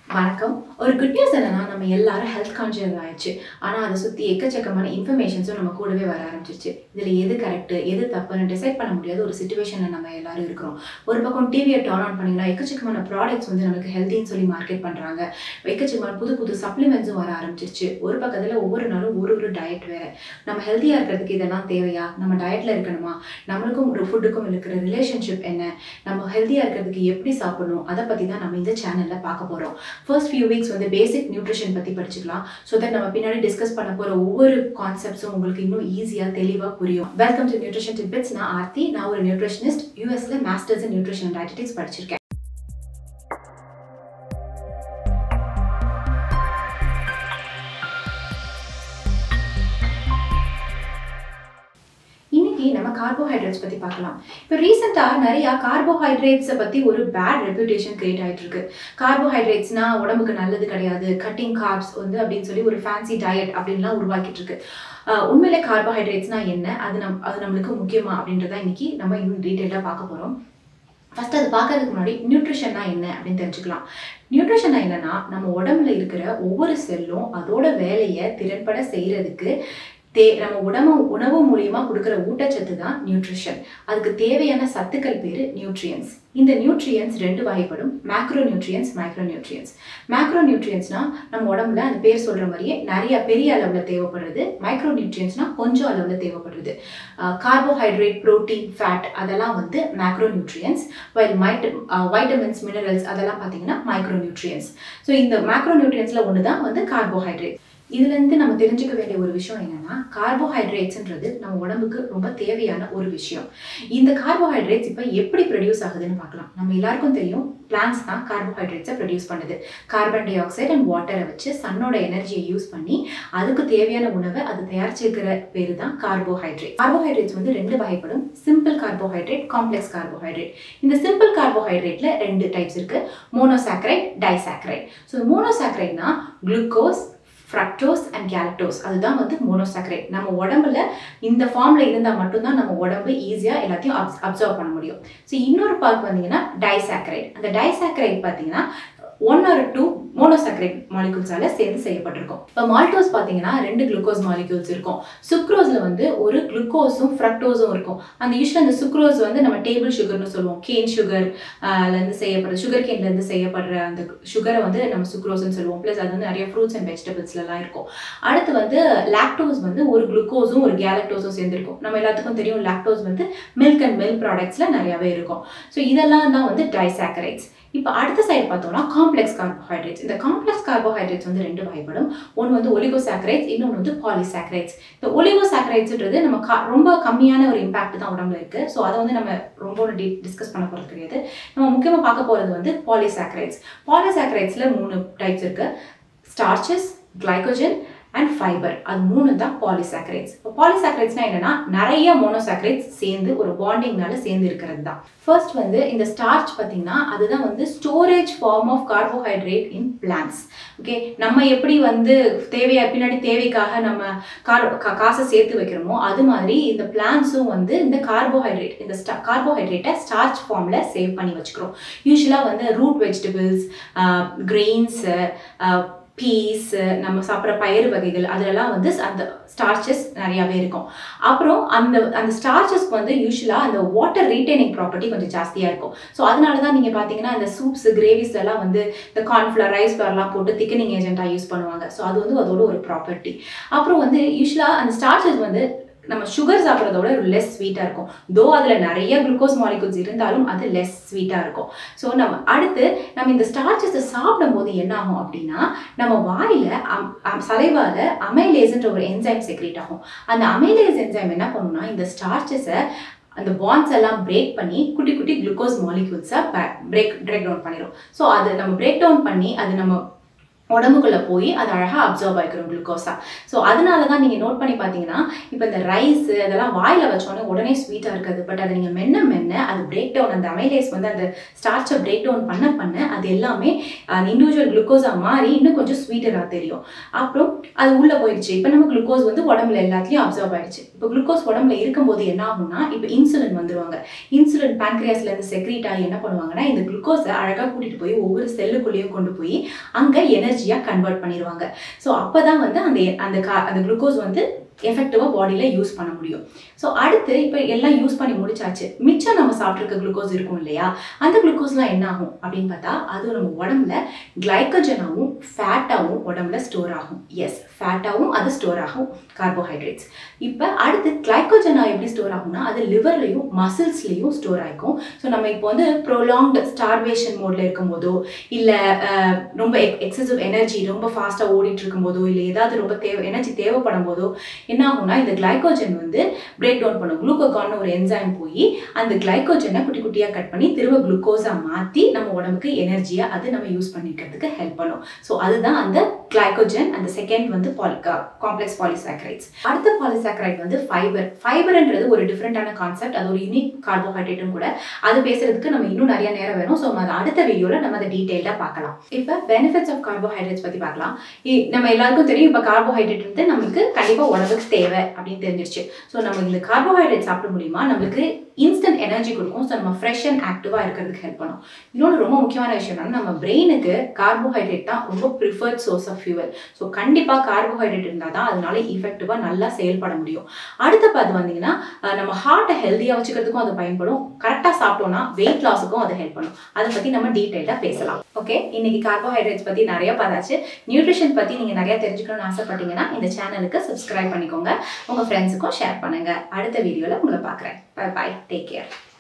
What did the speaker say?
வணக்கம் ஒரு good news என்னன்னா நம்ம எல்லாரும் ஹெல்த் கான்ஷியஸ் ஆயிடுச்சு ஆனால் அதை சுற்றி எக்கச்சக்கமான இன்ஃபர்மேஷன்ஸும் நம்ம கூடவே வர ஆரம்பிச்சிருச்சு இதில் எது கரெக்ட் எது தப்புன்னு டிசைட் பண்ண முடியாத ஒரு சுச்சுவேஷனில் நம்ம எல்லாரும் இருக்கிறோம் ஒரு பக்கம் டிவியை டர்ன் ஆன் பண்ணிங்கன்னா எக்கச்சக்கமான ப்ராடக்ட்ஸ் வந்து நமக்கு ஹெல்த்தின்னு சொல்லி மார்க்கெட் பண்ணுறாங்க எக்கச்சக்கமான புது புது சப்ளிமெண்ட்ஸும் வர ஆரம்பிச்சிருச்சு ஒரு பக்கத்தில் ஒவ்வொரு நாளும் ஒரு ஒரு டயட் வேறு நம்ம ஹெல்த்தியாக இருக்கிறதுக்கு இதெல்லாம் தேவையா நம்ம டயட்டில் இருக்கணுமா நம்மளுக்கும் ஒரு ஃபுட்டுக்கும் இருக்கிற ரிலேஷன்ஷிப் என்ன நம்ம ஹெல்த்தியாக இருக்கிறதுக்கு எப்படி சாப்பிடணும் அதை பற்றி தான் நம்ம இந்த சேனலில் பார்க்க போகிறோம் ஃபர்ஸ்ட் ஃபியூ வீக்ஸ் வந்து பேசிக் நியூட்ரிஷன் பற்றி படிச்சுக்கலாம் ஸோ தட் நம்ம பின்னாடி டிஸ்கஸ் பண்ண போகிற ஒவ்வொரு கான்செப்ட்ஸும் உங்களுக்கு இன்னும் ஈஸியாக தெளிவாக புரியும் வெல்கம் டு நியூட்ரிஷன் டிபிட்ஸ் நான் ஆர்த்தி நான் ஒரு நியூட்ரிஷனிஸ்ட் யூஎஸ்ல masters in nutrition and dietetics படிச்சிருக்கேன் இன்னைக்கு நம்ம கார்போஹைட்ரேட்ஸ் பற்றி பார்க்கலாம் இப்போ ரீசெண்டாக நிறையா கார்போஹைட்ரேட்ஸை பற்றி ஒரு பேட் ரெப்யூட்டேஷன் கிரியேட் ஆகிட்டு இருக்கு கார்போஹைட்ரேட்ஸ்னா உடம்புக்கு நல்லது கிடையாது கட்டிங் கார்ப்ஸ் வந்து அப்படின்னு சொல்லி ஒரு ஃபேன்சி டயட் அப்படின்லாம் உருவாக்கிட்டு இருக்கு ஆஹ் உண்மையிலே கார்போஹைட்ரேட்ஸ்னா என்ன அது நம் அது நம்மளுக்கு முக்கியமா அப்படின்றத இன்னைக்கு நம்ம இன்னும் டீட்டெயிலாக பார்க்க போகிறோம் ஃபர்ஸ்ட் அது பார்க்கறதுக்கு முன்னாடி நியூட்ரிஷன்னா என்ன அப்படின்னு தெரிஞ்சுக்கலாம் நியூட்ரிஷன்னா என்னன்னா நம்ம உடம்புல இருக்கிற ஒவ்வொரு செல்லும் அதோட வேலையை திறன்பட செய்யறதுக்கு தே நம்ம உடம்பு உணவு மூலியமா கொடுக்குற ஊட்டச்சத்து தான் நியூட்ரிஷன் அதுக்கு தேவையான சத்துக்கள் பேர் நியூட்ரியன்ஸ் இந்த நியூட்ரியன்ஸ் ரெண்டு வகைப்படும் macro nutrients micro nutrients macro நியூட்ரியன்ஸ்னா நம்ம உடம்புல அந்த பேர் சொல்ற மாதிரியே நிறைய பெரிய அளவில் தேவைப்படுறது மைக்ரோ நியூட்ரியன்ஸ்னா கொஞ்சம் அளவில் தேவைப்படுறது கார்போஹைட்ரேட் ப்ரோட்டீன் ஃபேட் அதெல்லாம் வந்து macro nutrients while might vitamins minerals அதெல்லாம் பார்த்தீங்கன்னா மைக்ரோ நியூட்ரியன்ஸ் ஸோ இந்த மேக்ரோ நியூட்ரியன்ஸில் ஒன்று தான் வந்து கார்போஹைட்ரேட் இதுலேருந்து நம்ம தெரிஞ்சுக்க வேண்டிய ஒரு விஷயம் என்னன்னா கார்போஹைட்ரேட்ஸ்ன்றது நம்ம உடம்புக்கு ரொம்ப தேவையான ஒரு விஷயம் இந்த கார்போஹைட்ரேட்ஸ் இப்போ எப்படி ப்ரொடியூஸ் ஆகுதுன்னு பார்க்கலாம் நம்ம எல்லாருக்கும் தெரியும் பிளான்ஸ் தான் கார்போஹைட்ரேட்ஸை ப்ரொடியூஸ் பண்ணுது கார்பன் டை ஆக்சைடு அண்ட் வாட்டரை வச்சு சன்னோட எனர்ஜியை யூஸ் பண்ணி அதுக்கு தேவையான உணவை அது தயாரிச்சிருக்கிற பேர் தான் கார்போஹைட்ரேட் கார்போஹைட்ரேட்ஸ் வந்து ரெண்டு வகைப்படும் சிம்பிள் கார்போஹைட்ரேட் காம்ப்ளெக்ஸ் கார்போஹைட்ரேட் இந்த சிம்பிள் கார்போஹைட்ரேட்ல ரெண்டு டைப்ஸ் இருக்கு மோனோசாக்ரைட் டைசாக்ரைட் ஸோ மோனோசாக்ரைட்னா குளுக்கோஸ் ஃப்ரக்டோஸ் அண்ட் கேலக்டோஸ் அதுதான் வந்து மோனோசாக்ரைட் நம்ம உடம்புல இந்த ஃபார்ம்ல இருந்தால் மட்டும்தான் நம்ம உடம்பு ஈஸியாக எல்லாத்தையும் அப்ஸ் அப்சர்வ் பண்ண முடியும் ஸோ இன்னொரு பார்ட் பார்த்தீங்கன்னா டைசாக்ரைட் அந்த டைசாக்ரைட் பார்த்தீங்கன்னா ஒன் ஆர் டூ மோனோசாக்ரைட் மாலிகூல்ஸால சேர்ந்து செய்யப்பட்டிருக்கும் இப்போ மால்டோஸ் பார்த்தீங்கன்னா ரெண்டு குளுக்கோஸ் மாலிகூல்ஸ் இருக்கும் சுக்ரோஸ்ல வந்து ஒரு குளுக்கோஸும் ஃப்ரக்டோஸும் இருக்கும் அந்த யூஸ்வலாக அந்த சுக்ரோஸ் வந்து நம்ம டேபிள் சுகர்னு சொல்லுவோம் கேன் சுகர் இருந்து செய்யப்படுற சுகர் கேன்லேருந்து செய்யப்படுற அந்த சுகரை வந்து நம்ம சுக்ரோஸ்னு சொல்லுவோம் ப்ளஸ் அது வந்து நிறைய ஃப்ரூட்ஸ் அண்ட் வெஜிடபிள்ஸ்லாம் இருக்கும் அடுத்து வந்து லாக்டோஸ் வந்து ஒரு குளுக்கோஸும் ஒரு கேலக்டோஸும் சேர்ந்துருக்கும் நம்ம எல்லாத்துக்கும் தெரியும் லாக்டோஸ் வந்து மில்க் அண்ட் மில்க் ப்ராடக்ட்ஸில் நிறையாவே இருக்கும் ஸோ இதெல்லாம் தான் வந்து டைசாக்கரைட்ஸ் இப்போ அடுத்த சைடு பார்த்தோம்னா காம்ப்ளெக்ஸ் கார்போஹைட்ரேட்ஸ் இந்த காம்ப்ளெக்ஸ் கார்போஹைட்ரேட்ஸ் வந்து ரெண்டு வகைப்படும் ஒன்று வந்து ஒலிகோசாக்ரைட்ஸ் இன்னொன்று வந்து பாலிசாக்ரைட்ஸ் இந்த ஒலிகோசாக்ரைட்ஸ்ன்றது நம்ம கா ரொம்ப கம்மியான ஒரு இம்பாக்ட் தான் உடம்புல இருக்கு ஸோ அதை வந்து நம்ம ரொம்ப டி டிஸ்கஸ் பண்ண போகிறது கிடையாது நம்ம முக்கியமாக பார்க்க போகிறது வந்து பாலிசாக்ரைட்ஸ் பாலிசாக்ரைட்ஸில் மூணு டைப்ஸ் இருக்கு ஸ்டார்ச்சஸ் கிளைகோஜன் அண்ட் ஃபைபர் அது மூணு தான் பாலிசாக்ரைட்ஸ் இப்போ பாலிசாக்ரைட்ஸ்னா என்னன்னா நிறைய மோனோசாக்ரைட்ஸ் சேர்ந்து ஒரு பாண்டிங்னால சேர்ந்து இருக்கிறது தான் ஃபர்ஸ்ட் வந்து இந்த ஸ்டார்ச் பார்த்தீங்கன்னா அதுதான் வந்து storage form of carbohydrate in plants okay நம்ம எப்படி வந்து தேவையா பின்னாடி தேவைக்காக நம்ம கார் காசை சேர்த்து வைக்கிறோமோ அது மாதிரி இந்த பிளான்ஸும் வந்து இந்த கார்போஹைட்ரேட் இந்த ஸ்டா கார்போஹைட்ரேட்டை ஸ்டார்ச் ஃபார்மில் சேவ் பண்ணி வச்சுக்கிறோம் யூஸ்வலாக வந்து ரூட் வெஜிடபிள்ஸ் கிரெயின்ஸு பீஸ் நம்ம சாப்பிட்ற பயிறு வகைகள் அதிலலாம் வந்து அந்த ஸ்டார்ச்சஸ் நிறையாவே இருக்கும் அப்புறம் அந்த அந்த ஸ்டார்ச்சஸ்க்கு வந்து யூஸ்வலாக அந்த வாட்டர் ரீட்டைனிங் ப்ராப்பர்ட்டி கொஞ்சம் ஜாஸ்தியாக இருக்கும் ஸோ அதனால தான் நீங்கள் பார்த்தீங்கன்னா அந்த சூப்ஸ் கிரேவிஸ்லாம் வந்து இந்த கார்ன்ஃப்ளவர் ரைஸ் ஃப்ளவர்லாம் போட்டு திக்கனிங் ஏஜென்ட்டாக யூஸ் பண்ணுவாங்க ஸோ அது வந்து அதோட ஒரு ப்ராப்பர்ட்டி அப்புறம் வந்து யூஸ்வலாக அந்த ஸ்டார்ச்சஸ் வந்து நம்ம சுகர் சாப்பிட்றதோட ஒரு லெஸ் ஸ்வீட்டாக இருக்கும் தோ அதில் நிறைய குளுக்கோஸ் மாலிகூல்ஸ் இருந்தாலும் அது லெஸ் ஸ்வீட்டாக இருக்கும் ஸோ நம்ம அடுத்து நம்ம இந்த ஸ்டார்ச்சஸை சாப்பிடும்போது என்ன ஆகும் அப்படின்னா நம்ம வாயில் சலைவால் அமைலேஸ்ன்ற ஒரு என்சைம் செக்ரேட் ஆகும் அந்த அமைலேஸ் என்சைம் என்ன பண்ணுன்னா இந்த ஸ்டார்ச்சஸை அந்த பாண்ட்ஸ் எல்லாம் பிரேக் பண்ணி குட்டி குட்டி குளுக்கோஸ் மாலிகூல்ஸை பிரேக் பிரேக் டவுன் பண்ணிடும் ஸோ அது நம்ம பிரேக் டவுன் பண்ணி அது நம்ம உடம்புக்குள்ள போய் அது அழகாக அப்சர்வ் ஆகிக்கிறோம் குளுக்கோஸா ஸோ அதனால தான் நீங்கள் நோட் பண்ணி பார்த்தீங்கன்னா இப்போ இந்த ரைஸ் அதெல்லாம் வாயில் வச்சோன்னே உடனே ஸ்வீட்டாக இருக்காது பட் அதை நீங்கள் மென்ன மென்ன அது பிரேக் டவுன் அந்த அமைலேஸ் வந்து அந்த ஸ்டார்ச்சை பிரேக் டவுன் பண்ண பண்ண அது எல்லாமே அந்த இண்டிவிஜுவல் குளுக்கோஸாக மாறி இன்னும் கொஞ்சம் ஸ்வீட்டராக தெரியும் அப்புறம் அது உள்ளே போயிடுச்சு இப்போ நம்ம குளுக்கோஸ் வந்து உடம்புல எல்லாத்தையும் அப்சர்வ் ஆயிடுச்சு இப்போ குளுக்கோஸ் உடம்புல இருக்கும்போது என்ன ஆகும்னா இப்போ இன்சுலின் வந்துருவாங்க இன்சுலின் பேங்க்ரியாஸ்ல இருந்து செக்ரீட் ஆகி என்ன பண்ணுவாங்கன்னா இந்த குளுக்கோஸை அழகாக கூட்டிட்டு போய் ஒவ்வொரு செல்லுக்குள்ளேயும் கொண்டு போய் அங்கே எனர்ஜியாக கன்வெர்ட் பண்ணிடுவாங்க ஸோ அப்போ தான் வந்து அந்த அந்த கா அந்த குளுக்கோஸ் வந்து எஃபெக்டிவாக பாடியில் யூஸ் பண்ண முடியும் ஸோ அடுத்து இப்போ எல்லாம் யூஸ் பண்ணி முடிச்சாச்சு மிச்சம் நம்ம சாப்பிட்ருக்க குளுக்கோஸ் இருக்கும் இல்லையா அந்த குளுக்கோஸ்லாம் என்ன ஆகும் அப்படின்னு பார்த்தா அது நம்ம உடம்புல கிளைக்கோஜனாகவும் ஃபேட்டாகவும் உடம்புல ஸ்டோர் ஆகும் எஸ் ஃபேட்டாகவும் அது ஸ்டோர் ஆகும் கார்போஹைட்ரேட்ஸ் இப்போ அடுத்து கிளைக்கோஜனா எப்படி ஸ்டோர் ஆகும்னா அது லிவர்லையும் மசில்ஸ்லேயும் ஸ்டோர் ஆகிக்கும் ஸோ நம்ம இப்போ வந்து ப்ரொலாங்டு ஸ்டார்வேஷன் மோடில் இருக்கும்போதோ இல்லை ரொம்ப எக்ஸசிவ் எனர்ஜி ரொம்ப ஃபாஸ்ட்டாக ஓடிட்டு இருக்கும்போதோ இல்லை ஏதாவது ரொம்ப தேவை எனர்ஜி தேவைப்படும் போதோ என்ன ஆகும்னா இந்த கிளைக்கோஜன் வந்து பிரேக் டவுன் பண்ணும் குளுக்கோகான்னு ஒரு என்சைம் போய் அந்த கிளைக்கோஜனை குட்டி குட்டியாக கட் பண்ணி திரும்ப குளுக்கோஸாக மாற்றி நம்ம உடம்புக்கு எனர்ஜியாக அது நம்ம யூஸ் பண்ணிக்கிறதுக்கு ஹெல்ப் பண்ணும் ஸோ அதுதான் அந்த கிளைக்கோஜன் அந்த செகண்ட் வந்து பாலி காம்ப்ளெக்ஸ் பாலிசாக்ரைட்ஸ் அடுத்த பாலிசாக்ரைட் வந்து ஃபைபர் ஃபைபர்ன்றது ஒரு டிஃப்ரெண்டான கான்செப்ட் அது ஒரு யூனிக் கார்போஹைட்ரேட்டும் கூட அது பேசுறதுக்கு நம்ம இன்னும் நிறைய நேரம் வேணும் ஸோ அது அடுத்த வீடியோவில் நம்ம அதை டீட்டெயிலாக பார்க்கலாம் இப்போ பெனிஃபிட்ஸ் ஆஃப் கார்போஹைட்ரேட்ஸ் பற்றி பார்க்கலாம் இ- நம்ம எல்லாருக்கும் தெரியும் இப்போ கார்போஹைட்ரேட் வந்து நமக்கு கண்டிப்பாக உடம்புக்கு தேவை அப்படின்னு தெரிஞ்சிருச்சு ஸோ நம்ம இந்த கார்போஹைட்ரேட் சாப்பிட முடியுமா நம்மளுக்கு இன்ஸ்டன்ட் எனர்ஜி கொடுக்கும் ஸோ நம்ம ஃப்ரெஷ் அண்ட் ஆக்டிவாக இருக்கிறதுக்கு ஹெல்ப் பண்ணும் இன்னொன்று ரொம்ப முக்கியமான விஷயம் என்னன்னா நம்ம பிரெயினுக்கு கார்போஹைட்ரேட் தான் ரொம்ப preferred source of fuel so கண்டிப்பாக கார்போஹைட்ரேட் இருந்தால் தான் அதனால இஃபெக்டிவாக நல்லா செயல்பட முடியும் அடுத்த பார்த்து வந்தீங்கன்னா அஹ், நம்ம ஹார்ட்டை ஹெல்த்தியாக வச்சுக்கிறதுக்கும் அது பயன்படும் கரெக்டாக சாப்பிட்டோம்னா வெயிட் லாஸுக்கும் அது ஹெல்ப் பண்ணும் அதை பற்றி நம்ம டீட்டெயிலாக பேசலாம் ஓகே இன்னைக்கு கார்போஹைட்ரேட்ஸ் பற்றி நிறைய பார்த்தாச்சு நியூட்ரிஷன் பற்றி நீங்கள் நிறைய தெரிஞ்சுக்கணும்னு ஆசைப்பட்டீங்கன்னா இந்த சேனலுக்கு சப்ஸ்கிரைப் பண்ணிக்கோங்க உங்கள் ஃப்ரெண்ட்ஸுக்கும் ஷேர் பண்ணுங்க அடுத்த வீடியோவில் உங்களை பார்க்குறேன் பை பை டேக் கேர்